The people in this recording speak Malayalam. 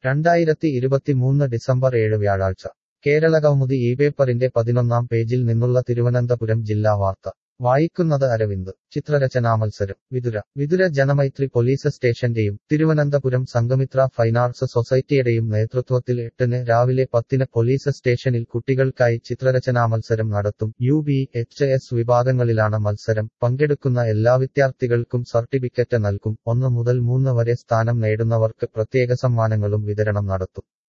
രണ്ടായിരത്തി ഇരുപത്തിമൂന്ന് ഡിസംബർ ഏഴ് വ്യാഴാഴ്ച കേരളകൗമുദി ഈ പേപ്പറിന്റെ പതിനൊന്നാം പേജിൽ നിന്നുള്ള തിരുവനന്തപുരം ജില്ലാ വാർത്ത വായിക്കുന്നത് അരവിന്ദ് ചിത്രരചനാ മത്സരം വിതുര വിതുര ജനമൈത്രി പോലീസ് സ്റ്റേഷന്റെയും തിരുവനന്തപുരം സംഘമിത്ര ഫൈൻ ആർട്സ് സൊസൈറ്റിയുടെയും നേതൃത്വത്തിൽ എട്ടിന് രാവിലെ പത്തിന് പോലീസ് സ്റ്റേഷനിൽ കുട്ടികൾക്കായി ചിത്രരചനാ മത്സരം നടത്തും യു ബി എച്ച് എസ് വിഭാഗങ്ങളിലാണ് മത്സരം പങ്കെടുക്കുന്ന എല്ലാ വിദ്യാർത്ഥികൾക്കും സർട്ടിഫിക്കറ്റ് നൽകും ഒന്ന് മുതൽ മൂന്ന് വരെ സ്ഥാനം നേടുന്നവർക്ക് പ്രത്യേക സമ്മാനങ്ങളും വിതരണം നടത്തും